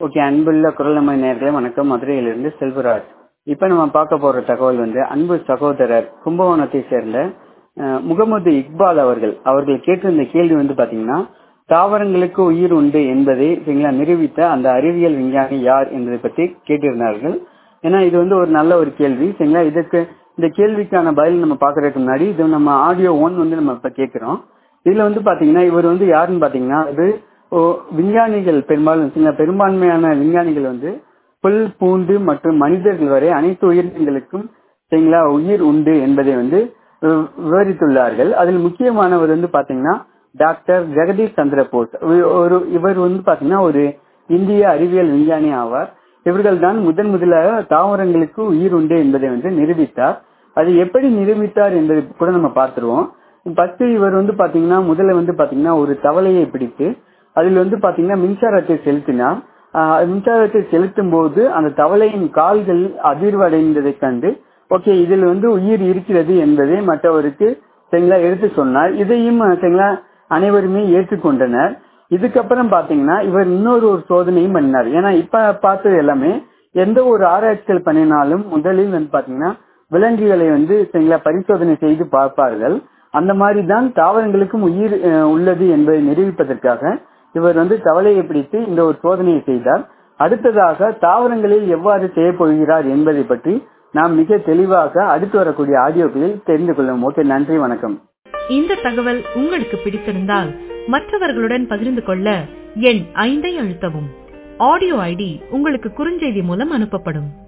okay அன்புள்ள குரலமை நேர்களே வணக்கம் மதுரையிலிருந்து செல்வராஜ் இப்போ நம்ம பார்க்க போற தகவல் வந்து அன்பு சகோதரர் கும்பகோணத்தை சேர்ந்த அஹ், முகமது இக்பால் அவர்கள் அவர்கள் கேட்டிருந்த கேள்வி வந்து பாத்தீங்கன்னா தாவரங்களுக்கு உயிர் உண்டு என்பதை சரிங்களா நிரூபித்த அந்த அறிவியல் விஞ்ஞானி யார் என்பதை பற்றி கேட்டிருந்தார்கள் ஏன்னா இது வந்து ஒரு நல்ல ஒரு கேள்வி சரிங்களா இதுக்கு இந்த கேள்விக்கான பதில் நம்ம பாக்குறதுக்கு முன்னாடி இது நம்ம ஆடியோ ஒன் வந்து நம்ம இப்ப கேட்கிறோம் இதுல வந்து பாத்தீங்கன்னா இவர் வந்து யாருன்னு பாத்தீங்கன்னா இது ஓ, விஞ்ஞானிகள் பெரும்பாலும் சரிங்களா, பெரும்பான்மையான விஞ்ஞானிகள் வந்து புல் பூண்டு மற்றும் மனிதர்கள் வரை அனைத்து உயிரினங்களுக்கும் சரிங்களா உயிர் உண்டு என்பதை வந்து வி- விவரித்துள்ளார்கள் அதில் முக்கியமானவர் வந்து பாத்தீங்கன்னா டாக்டர் ஜெகதீஷ் சந்திர போஸ் இவர் ஒரு இவர் வந்து பாத்தீங்கன்னா ஒரு இந்திய அறிவியல் விஞ்ஞானி ஆவார் இவர்கள் தான் முதன் முதலாக தாவரங்களுக்கு உயிர் உண்டு என்பதை வந்து நிரூபித்தார் அது எப்படி நிரூபித்தார் என்பதை கூட நம்ம பார்த்துருவோம் ஃபர்ஸ்ட் இவர் வந்து பாத்தீங்கன்னா முதல்ல வந்து பாத்தீங்கன்னா ஒரு தவளையை பிடித்து அதில் வந்து பாத்தீங்கன்னா மின்சாரத்தை செலுத்தினார் ஆஹ் மின்சாரத்தை செலுத்தும் போது அந்த தவளையின் கால்கள் அதிர்வடைந்ததை கண்டு ஓகே இதில் வந்து உயிர் இருக்கிறது என்பதை மற்றவருக்கு சரிங்களா எடுத்து சொன்னார் இதையும் அஹ், சரிங்களா அனைவருமே ஏற்றுக்கொண்டனர் இதுக்கப்புறம் பாத்தீங்கன்னா இவர் இன்னொரு ஒரு சோதனையும் பண்ணினார் ஏன்னா இப்ப பார்த்தது எல்லாமே எந்த ஒரு ஆராய்ச்சிகள் பண்ணினாலும் முதலில் வந்து பாத்தீங்கன்னா விலங்குகளை வந்து சரிங்களா பரிசோதனை செய்து பார்ப்பார்கள் அந்த மாதிரி தான் தாவரங்களுக்கும் உயிர் அஹ், உள்ளது என்பதை நிரூபிப்பதற்காக இவர் வந்து தவளையை பிடித்து இந்த ஒரு சோதனையை செய்தார் அடுத்ததாக தாவரங்களில் எவ்வாறு செய்யப் போகிறார் என்பதை பற்றி நாம் மிக தெளிவாக அடுத்து வரக்கூடிய ஆடியோக்களில் தெரிந்து கொள்ளும் ஓகே நன்றி வணக்கம் இந்த தகவல் உங்களுக்கு பிடித்திருந்தால் மற்றவர்களுடன் பகிர்ந்து கொள்ள எண் ஐந்தை அழுத்தவும் ஆடியோ ஐடி உங்களுக்கு குறுஞ்செய்தி மூலம் அனுப்பப்படும்